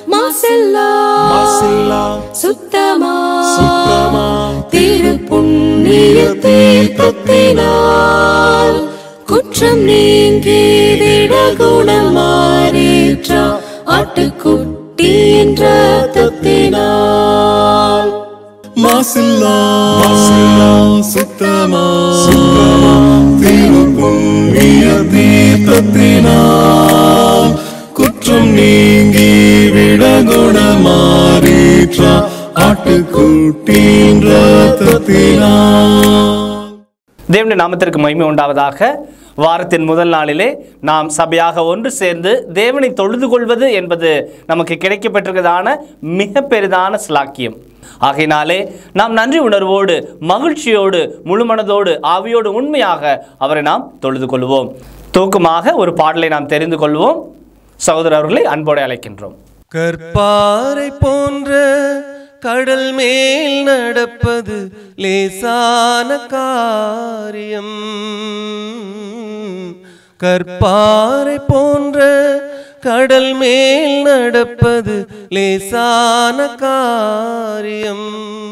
மாசில்லா மாசில்லா சுத்தமா சுத்தமா திரு புண்ணிய தீர்த்தத்தினால் குற்றம் நீங்கி விட குணம் மாறேற்ற ஆட்டுக்குட்டி என்ற தத்தினால் மாசில்லா மாசில்லா சுத்தமா சுத்தமா திருப்புண்ணிய தீர்த்தத்தினால் குற்றம் நீங்கி விட குணமாறீற்ற ஆட்டுக்குட்டின் ரத்தத்தினால் தேவனுடைய நாமத்திற்கு மகிமை உண்டாவதாக வாரத்தின் முதல் நாளிலே நாம் சபையாக ஒன்று சேர்ந்து தேவனை தொழுது கொள்வது என்பது நமக்கு கிடைக்கப்பட்டிருக்கிறதான மிக பெரிதான சிலாக்கியம் ஆகையினாலே நாம் நன்றி உணர்வோடு மகிழ்ச்சியோடு முழுமனதோடு ஆவியோடு உண்மையாக அவரை நாம் தொழுது கொள்வோம் தூக்கமாக ஒரு பாடலை நாம் தெரிந்து கொள்வோம் சகோதரர்களை அன்போடு அழைக்கின்றோம் கற்பாறை போன்ற கடல் மேல் நடப்பது லேசான காரியம் கற்பாறை போன்ற கடல் மேல் நடப்பது லேசான காரியம்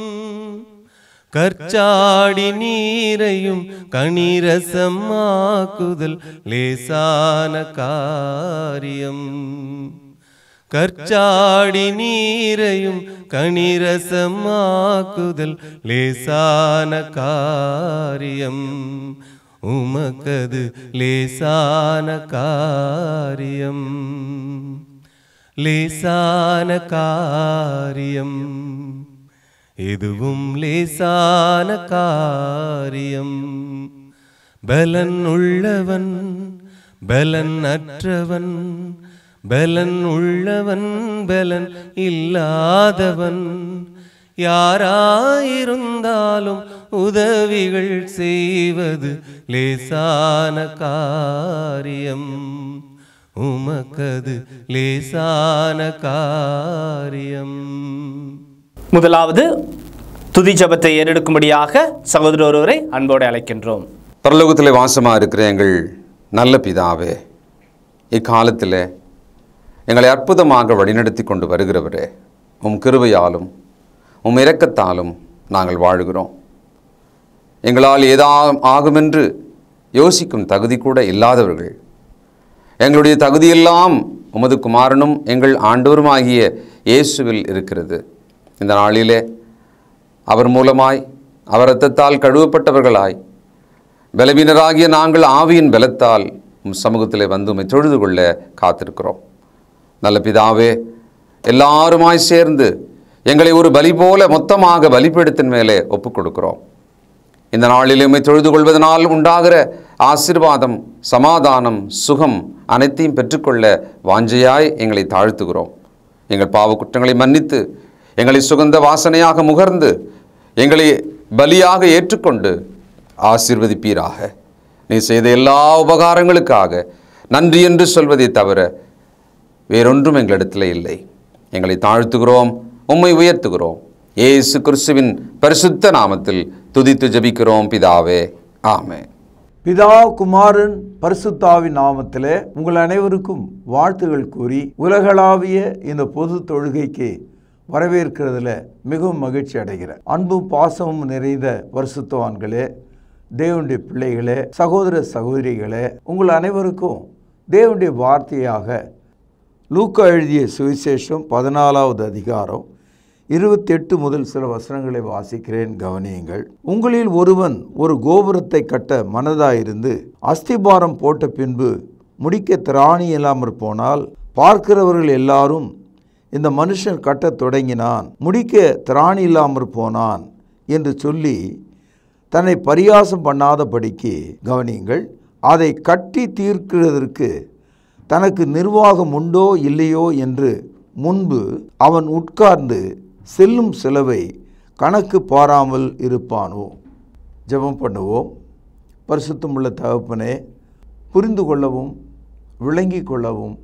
கற்சாடி நீரையும் கனிரசமாக்குதல் லேசான காரியம் கற்சாடி நீரையும் கனிரசமாக்குதல் லேசான காரியம் உமக்கது லேசான காரியம் லேசான காரியம் எதுவும் லேசான காரியம் பலன் உள்ளவன் பலன் அற்றவன் பலன் உள்ளவன் பலன் இல்லாதவன் யாராயிருந்தாலும் உதவிகள் செய்வது லேசான காரியம் உமக்கது லேசான காரியம் முதலாவது துதி ஜபத்தை ஏறெடுக்கும்படியாக சகோதரர் ஒருவரை அன்போடு அழைக்கின்றோம் பரலோகத்தில் வாசமாக இருக்கிற எங்கள் நல்ல பிதாவே இக்காலத்தில் எங்களை அற்புதமாக வழிநடத்தி கொண்டு வருகிறவரே உம் கிருபையாலும் உம் இரக்கத்தாலும் நாங்கள் வாழுகிறோம் எங்களால் ஏதா ஆகுமென்று யோசிக்கும் தகுதி கூட இல்லாதவர்கள் எங்களுடைய தகுதியெல்லாம் உமது குமாரனும் எங்கள் ஆண்டவருமாகிய இயேசுவில் இருக்கிறது இந்த நாளிலே அவர் மூலமாய் அவர் இரத்தத்தால் கழுவப்பட்டவர்களாய் பலவீனராகிய நாங்கள் ஆவியின் பலத்தால் உம் சமூகத்திலே வந்து உம்மை தொழுது கொள்ள காத்திருக்கிறோம் நல்ல பிதாவே எல்லாருமாய் சேர்ந்து எங்களை ஒரு பலி போல மொத்தமாக பலிபீடத்தின் மேலே ஒப்புக் கொடுக்கிறோம் இந்த நாளில் உம்மை தொழுது கொள்வதனால் உண்டாகிற ஆசீர்வாதம் சமாதானம் சுகம் அனைத்தையும் பெற்றுக்கொள்ள வாஞ்சையாய் எங்களை தாழ்த்துகிறோம் எங்கள் பாவ குற்றங்களை மன்னித்து எங்களை சுகந்த வாசனையாக முகர்ந்து எங்களை பலியாக ஏற்றுக்கொண்டு ஆசீர்வதிப்பீராக நீ செய்த எல்லா உபகாரங்களுக்காக நன்றி என்று சொல்வதை தவிர வேறொன்றும் எங்களிடத்தில் இல்லை எங்களை தாழ்த்துகிறோம் உம்மை உயர்த்துகிறோம் இயேசு கிறிஸ்துவின் பரிசுத்த நாமத்தில் துதித்து ஜெபிக்கிறோம் பிதாவே ஆமென் பிதா குமாரன் பரிசுத்தாவின் நாமத்திலே உங்கள் அனைவருக்கும் வாழ்த்துகள் கூறி உலகளாவிய இந்த பொது தொழுகைக்கு வரவேற்கிறதுல மிகவும் மகிழ்ச்சி அடைகிறேன் அன்பும் பாசமும் நிறைந்த பரிசுத்தவான்களே தேவனுடைய பிள்ளைகளே சகோதர சகோதரிகளே உங்கள் அனைவருக்கும் தேவனுடைய வார்த்தையாக லூக்கா எழுதிய சுவிசேஷம் பதினாலாவது அதிகாரம் இருபத்தெட்டு முதல் சில வசனங்களை வாசிக்கிறேன் கவனியுங்கள் உங்களில் ஒருவன் ஒரு கோபுரத்தை கட்ட மனதாயிருந்து அஸ்திபாரம் போட்ட பின்பு முடிக்க திராணி இல்லாமற் போனால் பார்க்கிறவர்கள் எல்லாரும் இந்த மனுஷன் கட்டத் தொடங்கினான் முடிக்க திராணி இல்லாமற் போனான் என்று சொல்லி தன்னை பரியாசம் பண்ணாதபடிக்கு கவனியுங்கள் அதை கட்டி தீர்க்கிறதற்கு தனக்கு நிர்வாகம் உண்டோ இல்லையோ என்று முன்பு அவன் உட்கார்ந்து செல்லும் செலவை கணக்கு பாராமல் இருப்பானோ ஜெபம் பண்ணுவோம் பரிசுத்தமுள்ள தகப்பனே புரிந்து கொள்ளவும் விளங்கிக் கொள்ளவும்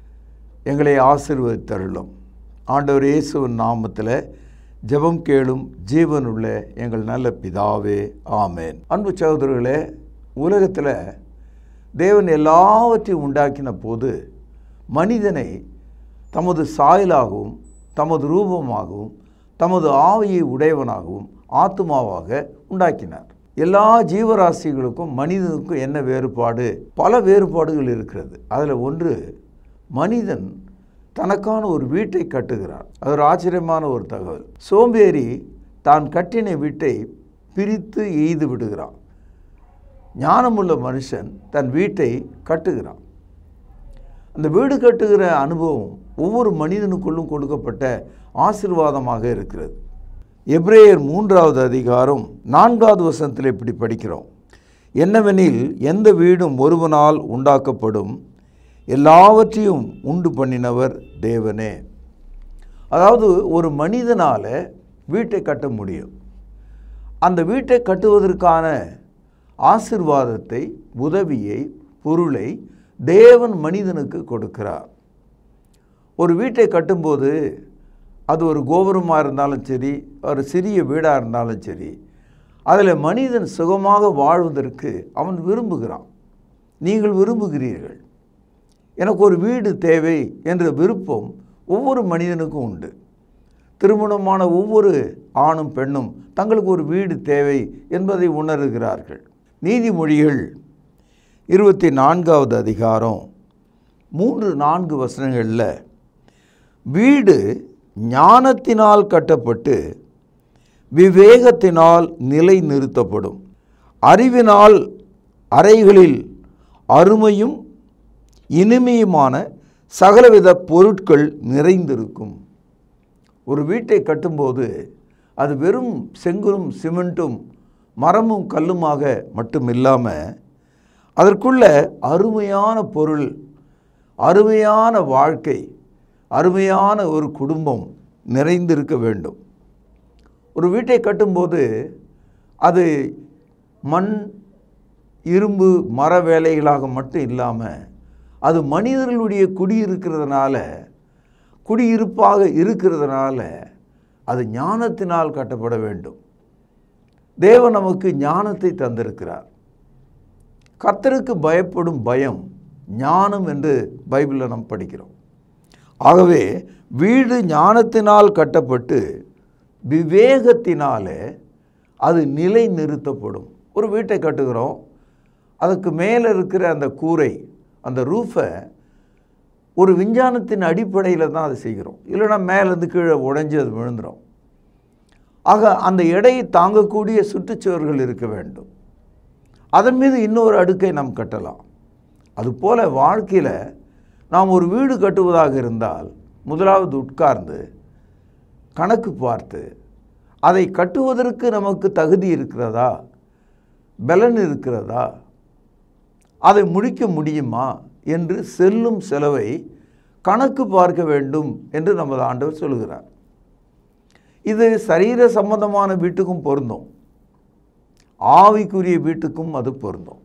எங்களை ஆசீர்வதித்தருளும் ஆண்டவர் இயேசுவின் நாமத்தில் ஜெபம் கேளும் ஜீவனுள்ள எங்கள் நல்ல பிதாவே ஆமேன் அன்பு சகோதரர்களே உலகத்தில் தேவன் எல்லாவற்றையும் உண்டாக்கின போது மனிதனை தமது சாயலாகவும் தமது ரூபமாகவும் தமது ஆவியை உடையவனாகவும் ஆத்துமாவாக உண்டாக்கினார் எல்லா ஜீவராசிகளுக்கும் மனிதனுக்கும் என்ன வேறுபாடு பல வேறுபாடுகள் இருக்கிறது அதில் ஒன்று மனிதன் தனக்கான ஒரு வீட்டை கட்டுகிறான் அது ஒரு ஆச்சரியமான ஒரு தகவல் சோம்பேறி தான் கட்டின வீட்டை பிரித்து எய்து விடுகிறான் ஞானமுள்ள மனுஷன் தன் வீட்டை கட்டுகிறான் அந்த வீடு கட்டுகிற அனுபவம் ஒவ்வொரு மனிதனுக்குள்ளும் கொடுக்கப்பட்ட ஆசீர்வாதமாக இருக்கிறது எப்ரேயர் மூன்றாவது அதிகாரம் நான்காவது வசனத்தில் இப்படி படிக்கிறோம் என்னவெனில் எந்த வீடும் ஒருவனால் உண்டாக்கப்படும் எல்லாவற்றையும் உண்டு பண்ணினவர் தேவனே அதாவது ஒரு மனிதனால் வீட்டை கட்ட முடியும் அந்த வீட்டை கட்டுவதற்கான ஆசிர்வாதத்தை உதவியை பொருளை தேவன் மனிதனுக்கு கொடுக்கிறார் ஒரு வீட்டை கட்டும்போது அது ஒரு கோபுரமாக இருந்தாலும் சரி ஒரு சிறிய வீடாக இருந்தாலும் சரி அதில் மனிதன் சுகமாக வாழ்வதற்கு அவன் விரும்புகிறான் நீங்கள் விரும்புகிறீர்கள் எனக்கு ஒரு வீடு தேவை என்ற விருப்பம் ஒவ்வொரு மனிதனுக்கும் உண்டு திருமணமான ஒவ்வொரு ஆணும் பெண்ணும் தங்களுக்கு ஒரு வீடு தேவை என்பதை உணர்கிறார்கள் நீதிமொழிகள் இருபத்தி நான்காவது அதிகாரம் மூன்று நான்கு வசனங்களில் வீடு ஞானத்தினால் கட்டப்பட்டு விவேகத்தினால் நிலை நிறுத்தப்படும் அறிவினால் அறைகளில் அருமையும் இனிமையுமான சகலவித பொருட்கள் நிறைந்திருக்கும் ஒரு வீட்டை கட்டும்போது அது வெறும் செங்கலும் சிமெண்ட்டும் மரமும் கல்லுமாக மட்டும் இல்லாமல் அதற்குள்ள அருமையான பொருள் அருமையான வாழ்க்கை அருமையான ஒரு குடும்பம் நிறைந்திருக்க வேண்டும் ஒரு வீட்டை கட்டும்போது அது மண் இரும்பு மர வேலைகளாக மட்டும் இல்லாமல் அது மனிதர்களுடைய குடியிருக்கிறதுனால குடியிருப்பாக இருக்கிறதுனால அது ஞானத்தினால் கட்டப்பட வேண்டும் தேவன் நமக்கு ஞானத்தை தந்திருக்கிறார் கர்த்தருக்கு பயப்படும் பயம் ஞானம் என்று பைபிளில் நாம் படிக்கிறோம் ஆகவே வீடு ஞானத்தினால் கட்டப்பட்டு விவேகத்தினாலே அது நிலை நிறுத்தப்படும் ஒரு வீட்டை கட்டுகிறோம் அதுக்கு மேலே இருக்கிற அந்த கூரை அந்த ரூஃபை ஒரு விஞ்ஞானத்தின் அடிப்படையில் தான் அதை செய்கிறோம் இல்லைன்னா மேலேருந்து கீழே உடைஞ்சு அது விழுந்துடும் ஆக அந்த எடையை தாங்கக்கூடிய சுற்றுச்சுவர்கள் இருக்க வேண்டும் அதன் மீது இன்னொரு அடுக்கை நாம் கட்டலாம் அதுபோல் வாழ்க்கையில் நாம் ஒரு வீடு கட்டுவதாக இருந்தால் முதலாவது உட்கார்ந்து கணக்கு பார்த்து அதை கட்டுவதற்கு நமக்கு தகுதி இருக்கிறதா பலன் இருக்கிறதா அதை முடிக்க முடியுமா என்று செல்லும் செலவை கணக்கு பார்க்க வேண்டும் என்று நமது ஆண்டவர் சொல்கிறார் இது சரீர சம்பந்தமான வீட்டுக்கும் பொருந்தும் ஆவிக்குரிய வீட்டுக்கும் அது பொருந்தும்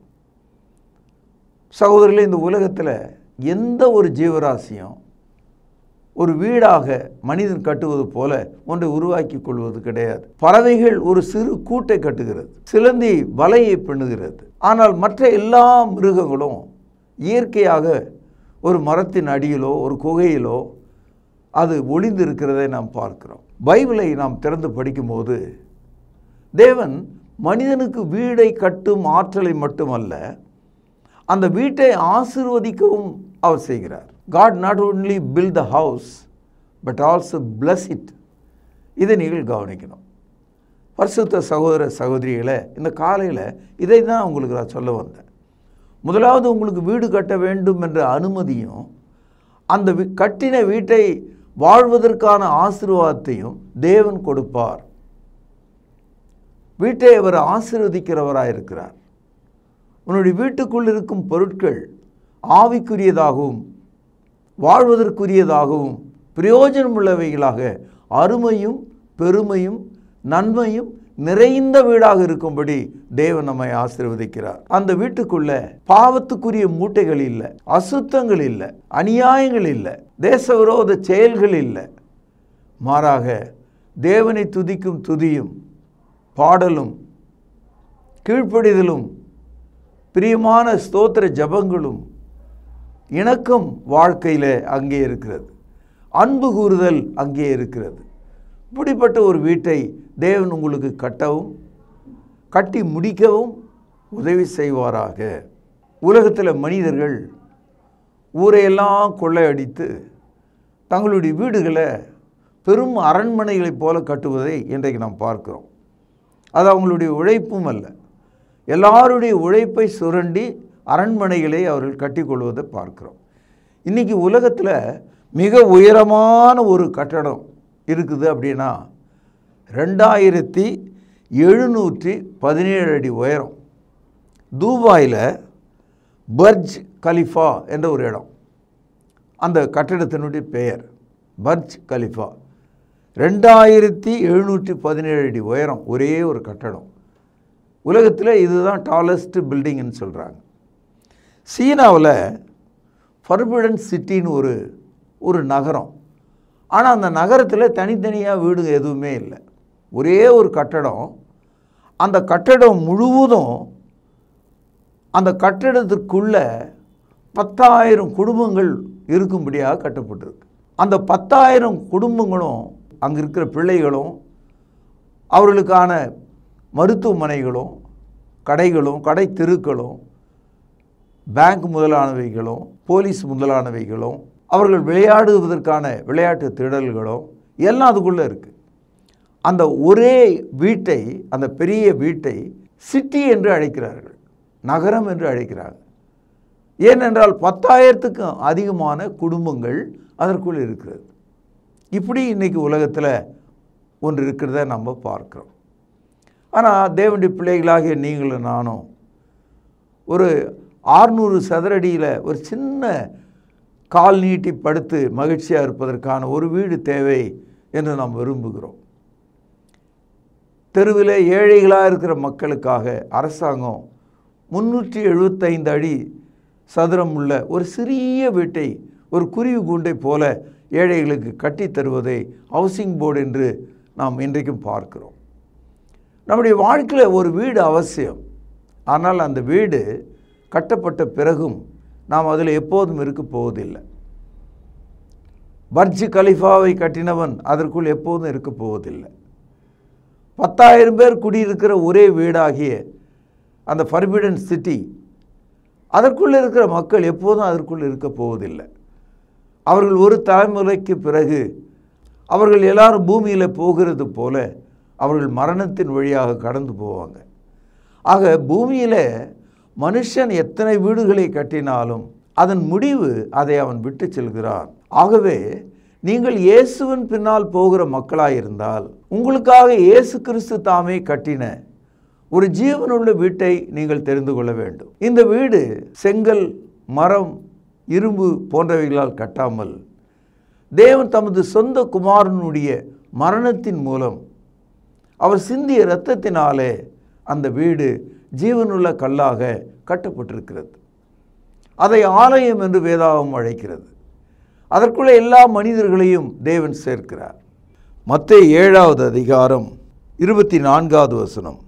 சகோதரர்களே இந்த உலகத்தில் எந்த ஒரு ஜீவராசியும் ஒரு வீடாக மனிதன் கட்டுவது போல ஒன்றை உருவாக்கி கொள்வது கிடையாது பறவைகள் ஒரு சிறு கூட்டை கட்டுகிறது சிலந்தி வலையை பின்னுகிறது ஆனால் மற்ற எல்லா மிருகங்களும் இயற்கையாக ஒரு மரத்தின் அடியிலோ ஒரு குகையிலோ அது ஒளிந்து இருக்கிறதை நாம் பார்க்கிறோம் பைபிளை நாம் திறந்து படிக்கும்போது தேவன் மனிதனுக்கு வீடை கட்டும் ஆற்றலை மட்டுமல்ல அந்த வீட்டை ஆசிர்வதிக்கவும் அவர் செய்கிறார் God not only build the house but also bless it இதை நீங்கள் கவனிக்கணும் பரிசுத்த சகோதர சகோதரிகளை இந்த காலையில் இதை தான் உங்களுக்கு நான் சொல்ல வந்தேன் முதலாவது உங்களுக்கு வீடு கட்ட வேண்டும் என்ற அனுமதியும் அந்த வி- கட்டின வீட்டை வாழ்வதற்கான ஆசீர்வாதத்தையும் தேவன் கொடுப்பார் வீட்டை அவர் ஆசீர்வதிக்கிறவராக இருக்கிறார் உன்னுடைய வீட்டுக்குள் இருக்கும் பொருட்கள் ஆவிக்குரியதாகவும் வாழ்வதற்குரியதாகவும் பிரயோஜனமுள்ளவைகளாக அருமையும் பெருமையும் நன்மையும் நிறைந்த வீடாக இருக்கும்படி தேவன் நம்மை ஆசீர்வதிக்கிறார் அந்த வீட்டுக்குள்ள பாவத்துக்குரிய மூட்டைகள் இல்லை அசுத்தங்கள் இல்லை அநியாயங்கள் இல்லை தேசவிரோத செயல்கள் இல்லை மாறாக தேவனை துதிக்கும் துதியும் பாடலும் கீழ்ப்படிதலும் பிரியமான ஸ்தோத்திர ஜபங்களும் இணக்கம் வாழ்க்கையில் அங்கே இருக்கிறது அன்பு கூறுதல் அங்கே இருக்கிறது இப்படிப்பட்ட ஒரு வீட்டை தேவன் உங்களுக்கு கட்டவும் கட்டி முடிக்கவும் உதவி செய்வாராக உலகத்தில் மனிதர்கள் ஊரையெல்லாம் கொள்ளையடித்து தங்களுடைய வீடுகளை பெரும் அரண்மனைகளைப் போல கட்டுவதை இன்றைக்கு நாம் பார்க்கிறோம் அது அவங்களுடைய உழைப்பும் அல்ல எல்லாருடைய உழைப்பை சுரண்டி அரண்மனைகளை அவர்கள் கட்டிக்கொள்வதை பார்க்கிறோம் இன்றைக்கி உலகத்தில் மிக உயரமான ஒரு கட்டடம் இருக்குது அப்படின்னா ரெண்டாயிரத்தி எழுநூற்றி பதினேழு அடி உயரம் தூபாயில் பர்ஜ் கலிஃபா என்ற ஒரு இடம் அந்த கட்டிடத்தினுடைய பெயர் பர்ஜ் கலிஃபா ரெண்டாயிரத்தி எழுநூற்றி பதினேழு அடி உயரம் ஒரே ஒரு கட்டடம் உலகத்தில் இதுதான் டாலஸ்ட் பில்டிங்னு சொல்கிறாங்க சீனாவில் ஃபர்பிடன் சிட்டின்னு ஒரு ஒரு நகரம் ஆனால் அந்த நகரத்தில் தனித்தனியாக வீடுங்க எதுவுமே இல்லை ஒரே ஒரு கட்டடம் அந்த கட்டடம் முழுவதும் அந்த கட்டடத்திற்குள்ள பத்தாயிரம் குடும்பங்கள் இருக்கும்படியாக கட்டப்பட்டிருக்கு அந்த பத்தாயிரம் குடும்பங்களும் அங்கே இருக்கிற பிள்ளைகளும் அவர்களுக்கான மருத்துவமனைகளும் கடைகளும் கடை தெருக்களும் பேங்க் முதலானவைகளும் போலீஸ் முதலானவைகளும் அவர்கள் விளையாடுவதற்கான விளையாட்டு திடல்களும் எல்லாம் அதுக்குள்ளே இருக்குது அந்த ஒரே வீட்டை அந்த பெரிய வீட்டை சிட்டி என்று அழைக்கிறார்கள் நகரம் என்று அழைக்கிறார்கள் ஏனென்றால் பத்தாயிரத்துக்கும் அதிகமான குடும்பங்கள் அதற்குள் இருக்கிறது இப்படி இன்றைக்கி உலகத்தில் ஒன்று இருக்கிறத நம்ம பார்க்குறோம் ஆனால் தேவனுடைய பிள்ளைகளாகிய நீங்களும் நானும் ஒரு ஆறுநூறு சதுரடியில் ஒரு சின்ன கால் நீட்டி படுத்து மகிழ்ச்சியாக இருப்பதற்கான ஒரு வீடு தேவை என்று நாம் விரும்புகிறோம் தெருவில் ஏழைகளாக இருக்கிற மக்களுக்காக அரசாங்கம் முந்நூற்றி எழுபத்தைந்து அடி சதுரம் உள்ள ஒரு சிறிய வீட்டை ஒரு குருவி கூண்டை போல ஏழைகளுக்கு கட்டித் தருவதை ஹவுசிங் போர்டு என்று நாம் இன்றைக்கும் பார்க்கிறோம் நம்முடைய வாழ்க்கையில் ஒரு வீடு அவசியம் ஆனால் அந்த வீடு கட்டப்பட்ட பிறகும் நாம் அதில் எப்போதும் இருக்க போவதில்லை பர்ஜ் கலிஃபாவை கட்டினவன் அதற்குள் எப்போதும் இருக்க போவதில்லை பத்தாயிரம் பேர் குடியிருக்கிற ஒரே வீடாகிய அந்த ஃபர்பிடன் சிட்டி அதற்குள் இருக்கிற மக்கள் எப்போதும் அதற்குள் இருக்க போவதில்லை அவர்கள் ஒரு தலைமுறைக்கு பிறகு அவர்கள் எல்லாரும் பூமியில் போகிறது போல அவர்கள் மரணத்தின் வழியாக கடந்து போவாங்க ஆக பூமியில் மனுஷன் எத்தனை வீடுகளை கட்டினாலும் அதன் முடிவு அதை அவன் விட்டு செல்கிறான் ஆகவே நீங்கள் இயேசுவின் பின்னால் போகிற மக்களாயிருந்தால் உங்களுக்காக இயேசு கிறிஸ்து தாமே கட்டின ஒரு ஜீவனுள்ள வீட்டை நீங்கள் தெரிந்து கொள்ள வேண்டும் இந்த வீடு செங்கல் மரம் இரும்பு போன்றவைகளால் கட்டாமல் தேவன் தமது சொந்த குமாரனுடைய மரணத்தின் மூலம் அவர் சிந்திய இரத்தத்தினாலே அந்த வீடு ஜீவனுள்ள கல்லாக கட்டப்பட்டிருக்கிறது அதை ஆலயம் என்று வேதாகம் அழைக்கிறது அதற்குள்ள எல்லா மனிதர்களையும் தேவன் சேர்க்கிறார் மத்திய ஏழாவது அதிகாரம் இருபத்தி நான்காவது வசனம்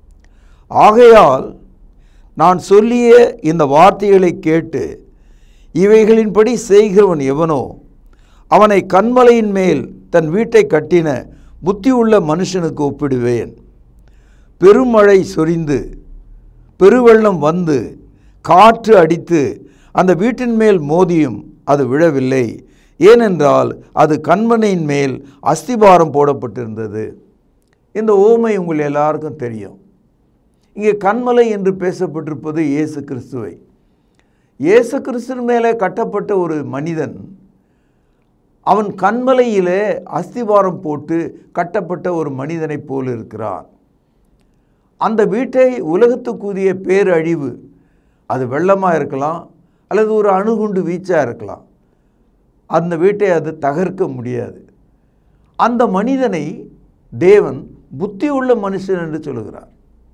ஆகையால் நான் சொல்லிய இந்த வார்த்தைகளை கேட்டு இவைகளின்படி செய்கிறவன் எவனோ அவனை கண்மலையின் மேல் தன் வீட்டை கட்டின புத்தியுள்ள மனுஷனுக்கு ஒப்பிடுவேன் பெருமழை சொரிந்து பெருவெள்ளம் வந்து காற்று அடித்து அந்த வீட்டின் மேல் மோதியும் அது விழவில்லை ஏனென்றால் அது கண்மனையின் மேல் அஸ்திபாரம் போடப்பட்டிருந்தது இந்த ஓமை உங்கள் எல்லாருக்கும் தெரியும் இங்கே கண்மலை என்று பேசப்பட்டிருப்பது இயேசு கிறிஸ்துவை இயேசு கிறிஸ்துவின் மேலே கட்டப்பட்ட ஒரு மனிதன் அவன் கண்மலையிலே அஸ்திவாரம் போட்டு கட்டப்பட்ட ஒரு மனிதனைப் போல் இருக்கிறான் அந்த வீட்டை உலகத்துக்குரிய பேரழிவு அது வெள்ளமாக இருக்கலாம் அல்லது ஒரு அணுகுண்டு வீச்சாக இருக்கலாம் அந்த வீட்டை அது தகர்க்க முடியாது அந்த மனிதனை தேவன் புத்தியுள்ள மனுஷன் என்று சொல்லுகிறார்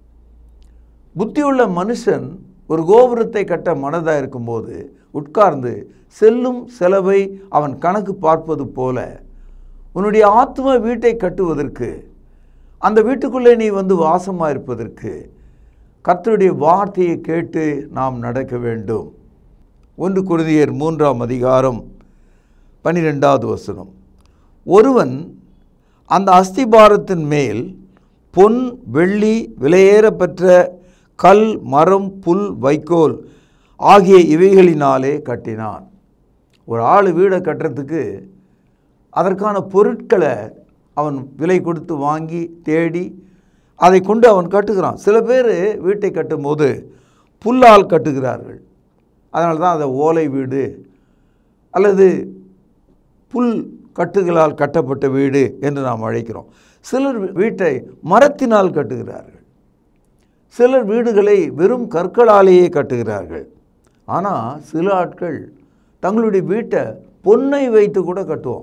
புத்தியுள்ள மனுஷன் ஒரு கோபுரத்தை கட்ட மனதாக இருக்கும்போது உட்கார்ந்து செல்லும் செலவை அவன் கணக்கு பார்ப்பது போல உன்னுடைய ஆத்ம வீட்டை கட்டுவதற்கு அந்த வீட்டுக்குள்ளே நீ வந்து வாசமாக இருப்பதற்கு கர்த்தருடைய வார்த்தையை கேட்டு நாம் நடக்க வேண்டும் ஒன்று குருதியர் மூன்றாம் அதிகாரம் பனிரெண்டாவது வசனம் ஒருவன் அந்த அஸ்திபாரத்தின் மேல் பொன் வெள்ளி விலையேறப்பெற்ற கல் மரம் புல் வைக்கோல் ஆகிய இவைகளினாலே கட்டினான் ஒரு ஆள் வீடை கட்டுறதுக்கு அதற்கான பொருட்களை அவன் விலை கொடுத்து வாங்கி தேடி அதை கொண்டு அவன் கட்டுகிறான் சில பேர் வீட்டை கட்டும்போது புல்லால் கட்டுகிறார்கள் அதனால தான் அதை ஓலை வீடு அல்லது புல் கட்டுகளால் கட்டப்பட்ட வீடு என்று நாம் அழைக்கிறோம் சிலர் வீட்டை மரத்தினால் கட்டுகிறார்கள் சிலர் வீடுகளை வெறும் கற்களாலேயே கட்டுகிறார்கள் ஆனால் சில ஆட்கள் தங்களுடைய வீட்டை பொன்னை வைத்து கூட கட்டுவோம்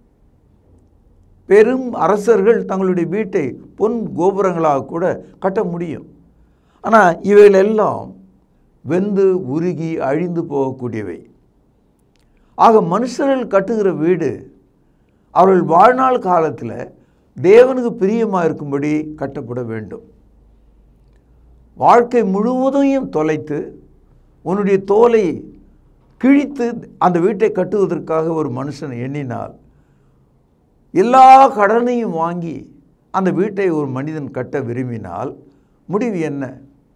பெரும் அரசர்கள் தங்களுடைய வீட்டை பொன் கோபுரங்களாக கூட கட்ட முடியும் ஆனால் இவைகளெல்லாம் வெந்து உருகி அழிந்து போகக்கூடியவை ஆக மனுஷர்கள் கட்டுகிற வீடு அவர்கள் வாழ்நாள் காலத்தில் தேவனுக்கு பிரியமாக இருக்கும்படி கட்டப்பட வேண்டும் வாழ்க்கை முழுவதையும் தொலைத்து உன்னுடைய தோலை கிழித்து அந்த வீட்டை கட்டுவதற்காக ஒரு மனுஷன் எண்ணினால் எல்லா கடனையும் வாங்கி அந்த வீட்டை ஒரு மனிதன் கட்ட விரும்பினால் முடிவு என்ன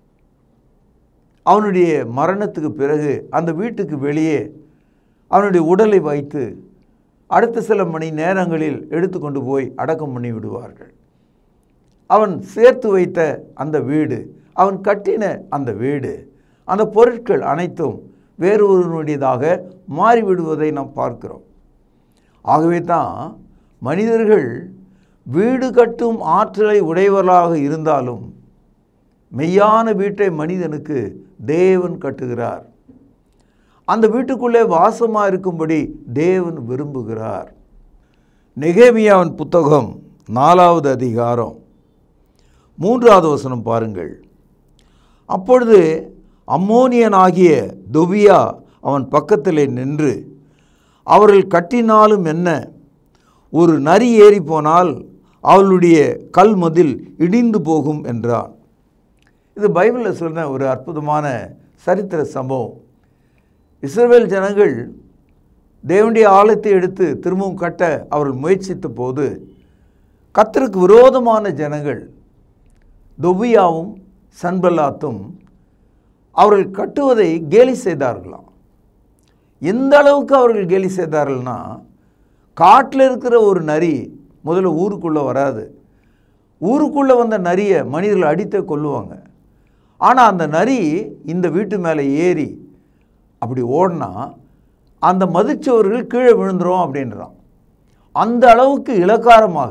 அவனுடைய மரணத்துக்கு பிறகு அந்த வீட்டுக்கு வெளியே அவனுடைய உடலை வைத்து அடுத்த சில மணி நேரங்களில் எடுத்துக்கொண்டு போய் அடக்கம் பண்ணி விடுவார்கள் அவன் சேர்த்து வைத்த அந்த வீடு அவன் கட்டின அந்த வீடு அந்த பொருட்கள் அனைத்தும் வேறொருவனுடையதாக மாறிவிடுவதை நாம் பார்க்கிறோம் ஆகவே தான் மனிதர்கள் வீடு கட்டும் ஆற்றலை உடையவர்களாக இருந்தாலும் மெய்யான வீட்டை மனிதனுக்கு தேவன் கட்டுகிறார் அந்த வீட்டுக்குள்ளே வாசமாக இருக்கும்படி தேவன் விரும்புகிறார் நெகேமியாவின் புத்தகம் நாலாவது அதிகாரம் மூன்றாவது வசனம் பாருங்கள் அப்பொழுது அம்மோனியனாகிய தொபியா அவன் பக்கத்திலே நின்று அவர்கள் கட்டினாலும் என்ன ஒரு நரி ஏறி போனால் அவளுடைய கல் மதில் இடிந்து போகும் என்றான் இது பைபிளில் சொன்ன ஒரு அற்புதமான சரித்திர சம்பவம் இஸ்ரவேல் ஜனங்கள் தேவனுடைய ஆலயத்தை எடுத்து திரும்பவும் கட்ட அவர்கள் முயற்சித்த போது கத்தருக்கு விரோதமான ஜனங்கள் தொபியாவும் சன்பல்லாத்தும் அவர்கள் கட்டுவதை கேலி செய்தார்களாம் எந்த அளவுக்கு அவர்கள் கேலி செய்தார்கள்னா காட்டில் இருக்கிற ஒரு நரி முதல்ல ஊருக்குள்ளே வராது ஊருக்குள்ளே வந்த நரியை மனிதர்கள் அடித்தே கொல்லுவாங்க ஆனால் அந்த நரி இந்த வீட்டு மேலே ஏறி அப்படி ஓடினா அந்த மதிச்சவர்கள் கீழே விழுந்துரும் அப்படின்றான் அந்த அளவுக்கு இலக்காரமாக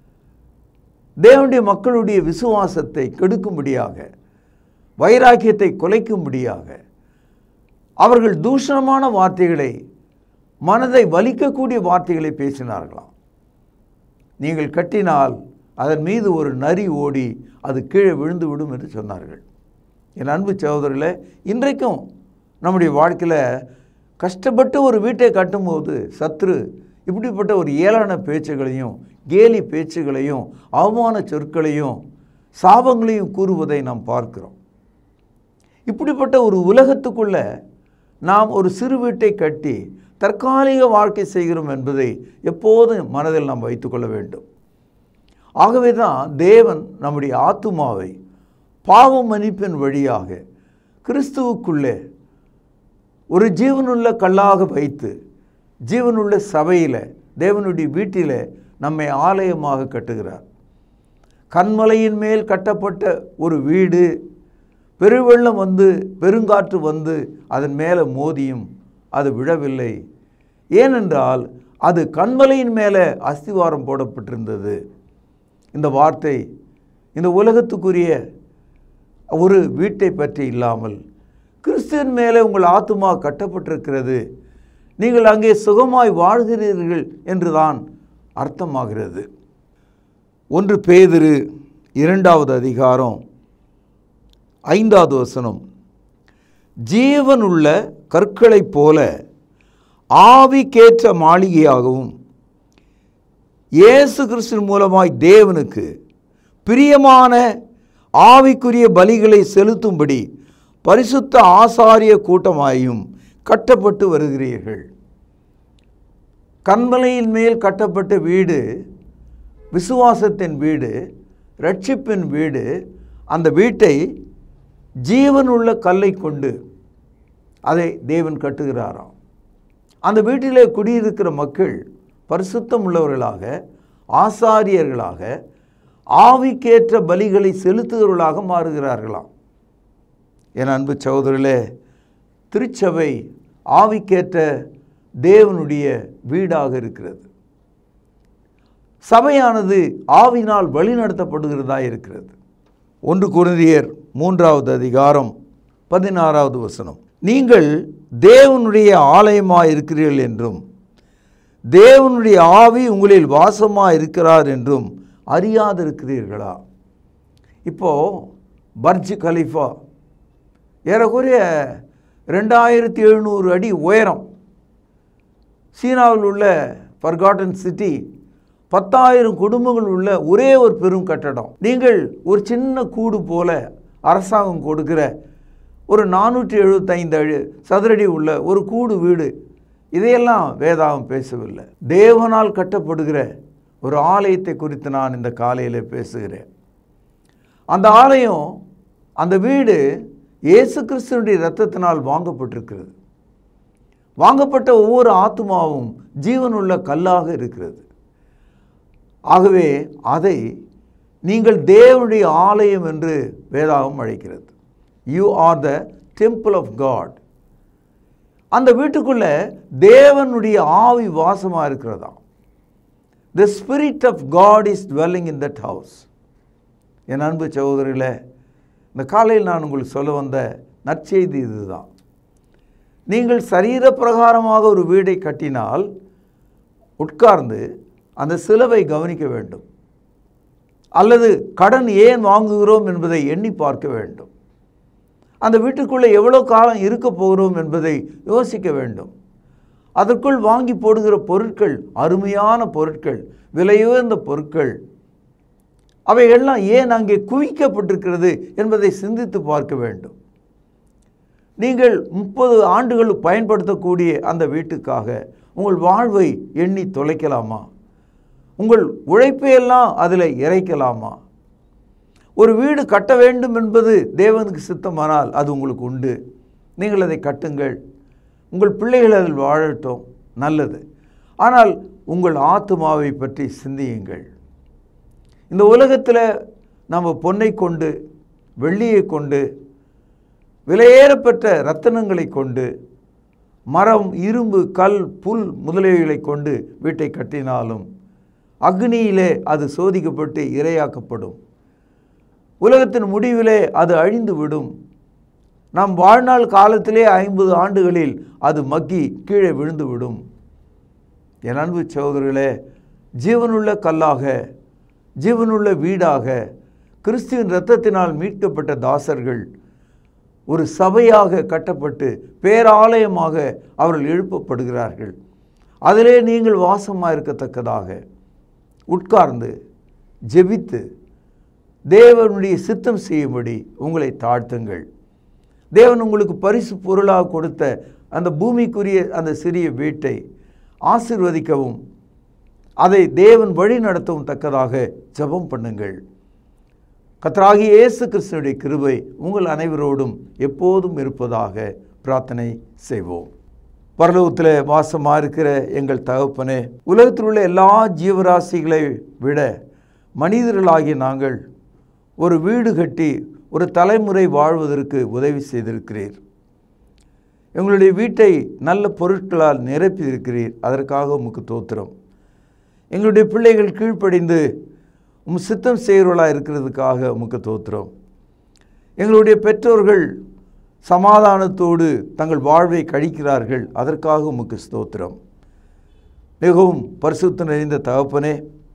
தேவனுடைய மக்களுடைய விசுவாசத்தை கெடுக்கும்படியாக வைராக்கியத்தை குலைக்கும்படியாக அவர்கள் தூஷணமான வார்த்தைகளை மனதை வலிக்கக்கூடிய வார்த்தைகளை பேசினார்களாம் நீங்கள் கட்டினால் அதன் மீது ஒரு நரி ஓடி அது கீழே விழுந்து விடும் என்று சொன்னார்கள் என் அன்பு சகோதரர்களே இன்றைக்கும் நம்முடைய வாழ்க்கையில் கஷ்டப்பட்டு ஒரு வீட்டை கட்டும்போது சத்ரு இப்படிப்பட்ட ஒரு ஏளன பேச்சுகளையும் கேலி பேச்சுகளையும் அவமான சொற்களையும் சாபங்களையும் கூறுவதை நாம் பார்க்கிறோம் இப்படிப்பட்ட ஒரு உலகத்துக்குள்ள நாம் ஒரு சிறு வீட்டை கட்டி தற்காலிக வாழ்க்கை செய்கிறோம் என்பதை எப்போதும் மனதில் நாம் வைத்துக்கொள்ள வேண்டும் ஆகவே தான் தேவன் நம்முடைய ஆத்துமாவை பாவ மன்னிப்பின் வழியாக கிறிஸ்துவுக்குள்ளே ஒரு ஜீவனுள்ள கல்லாக வைத்து ஜீவனுள்ள சபையில் தேவனுடைய வீட்டில் நம்மை ஆலயமாக கட்டுகிறார் கண்மலையின் மேல் கட்டப்பட்ட ஒரு வீடு பெருவெள்ளம் வந்து பெருங்காற்று வந்து அதன் மேலே மோதியும் அது விழவில்லை ஏனென்றால் அது கண்மலையின் மேலே அஸ்திவாரம் போடப்பட்டிருந்தது இந்த வார்த்தை இந்த உலகத்துக்குரிய ஒரு வீட்டை பற்றி இல்லாமல் கிறிஸ்துவின் மேலே உங்கள் ஆத்துமா கட்டப்பட்டிருக்கிறது நீங்கள் அங்கே சுகமாய் வாழ்கிறீர்கள் என்றுதான் அர்த்தமாகிறது ஒன்று பேதிரு இரண்டாவது அதிகாரம் ஐந்தாவது வசனம் ஜீவனுள்ள கற்களைப் போல ஆவிக்கேற்ற மாளிகையாகவும் இயேசு கிறிஸ்து மூலமாய் தேவனுக்கு பிரியமான ஆவிக்குரிய பலிகளை செலுத்தும்படி பரிசுத்த ஆசாரிய கூட்டமாயும் கட்டப்பட்டு வருகிறீர்கள் கண்மலையின் மேல் கட்டப்பட்ட வீடு விசுவாசத்தின் வீடு ரட்சிப்பின் வீடு அந்த வீட்டை ஜீவனுள்ள கல்லை கொண்டு அதை தேவன் கட்டுகிறாராம் அந்த வீட்டிலே குடியிருக்கிற மக்கள் பரிசுத்தம் உள்ளவர்களாக ஆசாரியர்களாக ஆவிக்கேற்ற பலிகளை செலுத்துகிறவர்களாக மாறுகிறார்களாம் என் அன்பு சகோதரர்களே திருச்சபை ஆவிக்கேற்ற தேவனுடைய வீடாக இருக்கிறது சபையானது ஆவினால் வழிநடத்தப்படுகிறதா இருக்கிறது ஒன்று குருந்தியர் மூன்றாவது அதிகாரம் பதினாறாவது வசனம் நீங்கள் தேவனுடைய ஆலயமாக இருக்கிறீர்கள் என்றும் தேவனுடைய ஆவி உங்களில் வாசமாக இருக்கிறார் என்றும் அறியாதிருக்கிறீர்களா இப்போ பர்ஜ் கலிஃபா ஏறக்குறைய ரெண்டாயிரத்தி எழுநூறு அடி உயரம் சீனாவில் உள்ள ஃபர்காட்டன் சிட்டி பத்தாயிரம் குடும்பங்கள் உள்ள ஒரே ஒரு பெரும் கட்டடம் நீங்கள் ஒரு சின்ன கூடு போல அரசாங்கம் கொடுக்கிற ஒரு நானூற்றி எழுபத்தைந்து அழு சதுரடி உள்ள ஒரு கூடு வீடு இதையெல்லாம் வேதாகம் பேசவில்லை தேவனால் கட்டப்படுகிற ஒரு ஆலயத்தை குறித்து நான் இந்த காலையில் பேசுகிறேன் அந்த ஆலயம் அந்த வீடு இயேசு கிறிஸ்துவனுடைய இரத்தத்தினால் வாங்கப்பட்டிருக்கிறது வாங்கப்பட்ட ஒவ்வொரு ஆத்மாவும் ஜீவனுள்ள கல்லாக இருக்கிறது ஆகவே அதை நீங்கள் தேவனுடைய ஆலயம் என்று வேதாகம் அழைக்கிறது you are the temple of God அந்த வீட்டுக்குள்ள தேவனுடைய ஆவி வாசமாக இருக்கிறதா the spirit of God is dwelling in that house என் அன்பு சகோதரிகளே இந்த காலையில் நான் உங்களுக்கு சொல்ல வந்த நற்செய்தி இதுதான் நீங்கள் சரீர பிரகாரமாக ஒரு வீடை கட்டினால் உட்கார்ந்து அந்த சிலவை கவனிக்க வேண்டும் அல்லது கடன் ஏன் வாங்குகிறோம் என்பதை எண்ணி பார்க்க வேண்டும் அந்த வீட்டுக்குள்ளே எவ்வளோ காலம் இருக்க போகிறோம் என்பதை யோசிக்க வேண்டும் அதற்குள் வாங்கி போடுகிற பொருட்கள் அருமையான பொருட்கள் விலையுயர்ந்த பொருட்கள் அவைகள்லாம் ஏன் அங்கே குவிக்கப்பட்டிருக்கிறது என்பதை சிந்தித்து பார்க்க வேண்டும் நீங்கள் முப்பது ஆண்டுகள் பயன்படுத்தக்கூடிய அந்த வீட்டுக்காக உங்கள் வாழ்வை எண்ணி தொலைக்கலாமா உங்கள் உழைப்பையெல்லாம் அதில் இறைக்கலாமா ஒரு வீடு கட்ட வேண்டும் என்பது தேவனுக்கு சித்தமானால் அது உங்களுக்கு உண்டு நீங்கள் அதை கட்டுங்கள் உங்கள் பிள்ளைகள் அதில் வாழட்டும் நல்லது ஆனால் உங்கள் ஆத்மாவை பற்றி சிந்தியுங்கள் இந்த உலகத்தில் நம்ம பொன்னை கொண்டு வெள்ளியை கொண்டு விலையேறப்பெற்ற ரத்தினங்களை கொண்டு மரம் இரும்பு கல் புல் முதலியவைகளை கொண்டு வீட்டை கட்டினாலும் அக்னியிலே அது சோதிக்கப்பட்டு இரையாக்கப்படும் உலகத்தின் முடிவிலே அது அழிந்து விடும் நம் வாழ்நாள் காலத்திலே ஐம்பது ஆண்டுகளில் அது மக்கி கீழே விழுந்து விடும் என் அன்பு சகோதரர்களே ஜீவனுள்ள கல்லாக ஜீவனுள்ள வீடாக கிறிஸ்துவின் இரத்தத்தினால் மீட்கப்பட்ட தாசர்கள் ஒரு சபையாக கட்டப்பட்டு பேராலயமாக அவர்கள் எழுப்பப்படுகிறார்கள் அதிலே நீங்கள் வாசமாக இருக்கத்தக்கதாக உட்கார்ந்து ஜெபித்து தேவனுடைய சித்தம் செய்யும்படி உங்களை தாழ்த்துங்கள் தேவன் உங்களுக்கு பரிசு பொருளாக கொடுத்த அந்த பூமிக்குரிய அந்த சிறிய வீட்டை ஆசிர்வதிக்கவும் அதை தேவன் வழி நடத்தவும் தக்கதாக ஜெபம் பண்ணுங்கள் கத்தராகிய இயேசு கிறிஸ்துனுடைய கிருபை உங்கள் அனைவரோடும் எப்போதும் இருப்பதாக பிரார்த்தனை செய்வோம் பரலோகத்தில் வாசமாக இருக்கிற எங்கள் தகப்பனே உலகத்தில் உள்ள எல்லா ஜீவராசிகளை விட மனிதர்களாகிய நாங்கள் ஒரு வீடு கட்டி ஒரு தலைமுறை வாழ்வதற்கு உதவி செய்திருக்கிறீர் எங்களுடைய வீட்டை நல்ல பொருட்களால் நிரப்பி இருக்கிறீர் அதற்காக உமக்கு தோத்திரம் எங்களுடைய பிள்ளைகள் கீழ்ப்படிந்து உம் சித்தம் செய்கிறவர்களாக இருக்கிறதுக்காக உமக்கு தோத்திரம் எங்களுடைய பெற்றோர்கள் சமாதானத்தோடு தங்கள் வாழ்வை கழிக்கிறார்கள் அதற்காக உமக்கு ஸ்தோத்திரம் மிகவும் பரிசுத்த நிறைந்த தகப்பனே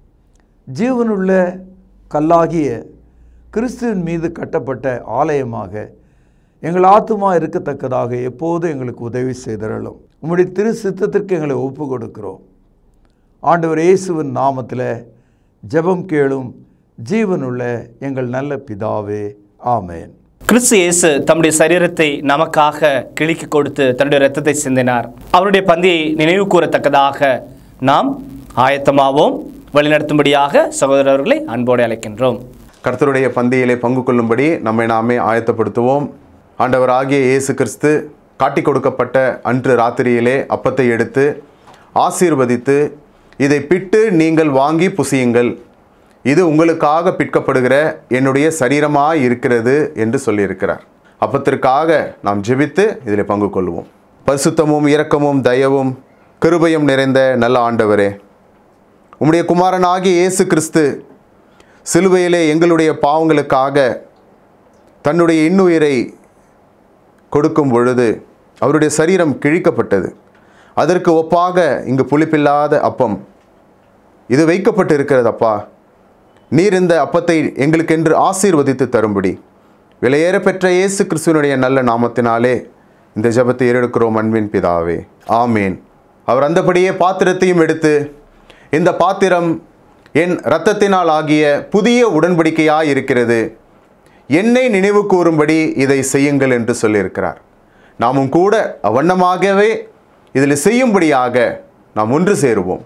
ஜீவனுள்ள கல்லாகிய கிறிஸ்துவின் மீது கட்டப்பட்ட ஆலயமாக எங்கள் ஆத்துமா இருக்கத்தக்கதாக எப்போதும் எங்களுக்கு உதவி செய்தரலும் உம்முடைய திரு சித்தத்திற்கு எங்களை ஒப்பு கொடுக்கிறோம் ஆண்டவர் இயேசுவின் நாமத்தில் ஜெபம் கேளும் ஜீவனுள்ள எங்கள் நல்ல பிதாவே ஆமென் கிறிஸ்து இயேசு தம்முடைய சரீரத்தை நமக்காக கிழிக்கு கொடுத்து தன்னுடைய இரத்தத்தை சிந்தினார் அவருடைய பந்தியை நினைவு கூறத்தக்கதாக நாம் ஆயத்தமாவோம் வழிநடத்தும்படியாக சகோதரர்களை அன்போடு அழைக்கின்றோம் கர்த்தருடைய பந்தியிலே பங்கு கொள்ளும்படி நம்மை நாமே ஆயத்தப்படுத்துவோம் ஆண்டவராகிய இயேசு கிறிஸ்து காட்டிக் கொடுக்கப்பட்ட அன்று ராத்திரியிலே அப்பத்தை எடுத்து ஆசீர்வதித்து இதை பிட்டு நீங்கள் வாங்கி புசியுங்கள் இது உங்களுக்காக பிற்கப்படுகிற என்னுடைய சரீரமாய் இருக்கிறது என்று சொல்லியிருக்கிறார் அப்பத்திற்காக நாம் ஜெபித்து இதில் பங்கு கொள்வோம் பரிசுத்தமும் இரக்கமும் தயவும் கிருபையும் நிறைந்த நல்ல ஆண்டவரே உம்முடைய குமாரனாகிய இயேசு கிறிஸ்து சிலுவையிலே எங்களுடைய பாவங்களுக்காக தன்னுடைய இன்னுயிரை கொடுக்கும் பொழுது அவருடைய சரீரம் கிழிக்கப்பட்டது அதற்கு ஒப்பாக இங்கு புளிப்பில்லாத அப்பம் இது வைக்கப்பட்டு இருக்கிறது அப்பா நீர் இந்த அப்பத்தை எங்களுக்கென்று ஆசீர்வதித்து தரும்படி விலையேற பெற்ற இயேசு கிறிஸ்துவனுடைய நல்ல நாமத்தினாலே இந்த ஜெபத்தை ஏறெடுக்கிறோம் அன்பின் பிதாவே ஆமேன் அவர் அந்தபடியே பாத்திரத்தையும் எடுத்து இந்த பாத்திரம் என் இரத்தத்தினால் ஆகிய புதிய உடன்படிக்கையாய் இருக்கிறது என்னை நினைவு கூறும்படி இதை செய்யுங்கள் என்று சொல்லியிருக்கிறார் நாமும் கூட அவ்வண்ணமாகவே இதில் செய்யும்படியாக நாம் ஒன்று சேருவோம்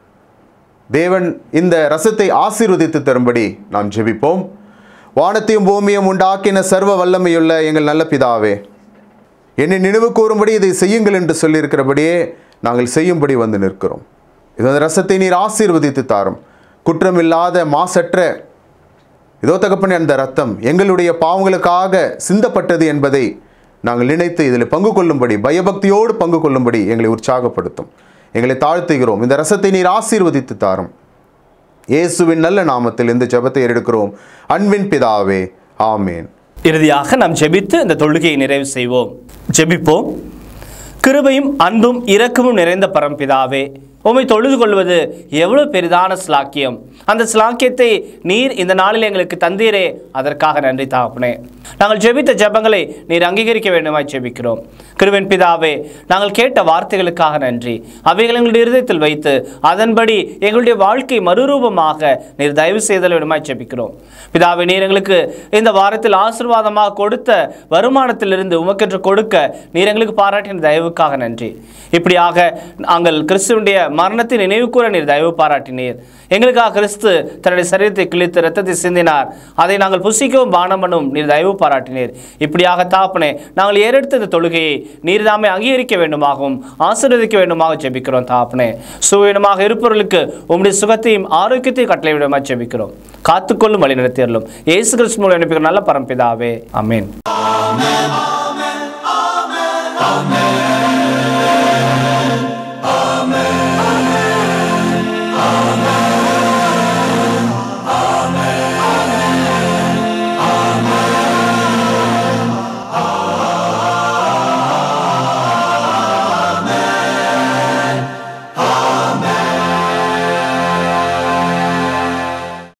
தேவன் இந்த ரசத்தை ஆசீர்வதித்து தரும்படி நாம் ஜெபிப்போம் வானத்தையும் பூமியும் உண்டாக்கின சர்வ வல்லமையுள்ள எங்கள் நல்ல பிதாவே என்னை நினைவு கூறும்படி இதை செய்யுங்கள் என்று சொல்லியிருக்கிறபடியே நாங்கள் செய்யும்படி வந்து நிற்கிறோம் இது அந்த ரசத்தை நீர் ஆசீர்வதித்து தாரும் குற்றமில்லாத மாசற்ற இதோ தகப்பனே அந்த ரத்தம் எங்களுடைய பாவங்களுக்காக சிந்தப்பட்டது என்பதை நாங்கள் நினைத்து இதில் பங்கு கொள்ளும்படி பயபக்தியோடு பங்கு கொள்ளும்படி எங்களை உற்சாகப்படுத்தும் எங்களை தாழ்த்துகிறோம் இந்த ரசத்தை நீர் ஆசீர்வதித்து தாரும் இயேசுவின் நல்ல நாமத்தில் இந்த ஜெபத்தை எடுக்கிறோம் அன்பின் பிதாவே ஆமேன் இறுதியாக நாம் ஜெபித்து இந்த தொழுகையை நிறைவு செய்வோம் ஜெபிப்போம் கிருபையும் அன்பும் இரக்கமும் நிறைந்த பரம்பிதாவே உம்மை தொழுது கொள்வது எவ்வளவு பெரிதான ஸ்லாக்கியம் அந்த ஸ்லாக்கியத்தை நீர் இந்த நாளில் எங்களுக்கு தந்தீரே அதற்காக நன்றி தாப்பனே நாங்கள் ஜெபித்த ஜெபங்களை நீர் அங்கீகரிக்க வேண்டுமாய் ஜெபிக்கிறோம் கிருவின் பிதாவே நாங்கள் கேட்ட வார்த்தைகளுக்காக நன்றி அவைகள் எங்களுடைய இருதயத்தில் வைத்து அதன்படி எங்களுடைய வாழ்க்கை மறுரூபமாக நீர் தயவு செய்தல் வேண்டுமாய் ஜெபிக்கிறோம் பிதாவே நீர் எங்களுக்கு இந்த வாரத்தில் ஆசீர்வாதமாக கொடுத்த வருமானத்திலிருந்து உமக்கென்று கொடுக்க நீர் எங்களுக்கு பாராட்டின தயவுக்காக நன்றி இப்படியாக நாங்கள் கிறிஸ்துவனுடைய மரணத்தை நினைவு கூற நீர் தயவு பாராட்டினீர் எங்களுக்காக கிறிஸ்து தன்னுடைய சரீரத்தை கிழித்து ரத்தத்தை சிந்தினார் அதை நாங்கள் புசிக்கவும் பானம் பண்ணவும் நீர் தயவு பாராட்டினீர் இப்படியாக தாப்பனே நாங்கள் ஏறெடுத்த இந்த தொழுகையை நீர் தாமே அங்கீகரிக்க வேண்டுமாகவும் ஆசீர்வதிக்க வேண்டுமாக ஜெபிக்கிறோம் தாப்பனே சுவீனமாக இருப்பவர்களுக்கு உம்முடைய சுகத்தையும் ஆரோக்கியத்தையும் கட்டளை விடமாக ஜெபிக்கிறோம் காத்துக்கொள்ளும் வழி நடத்தியறலும் இயேசு கிறிஸ்து மூலம் அனுப்பிக்கிற நல்ல பரம்பிதாவே அமேன்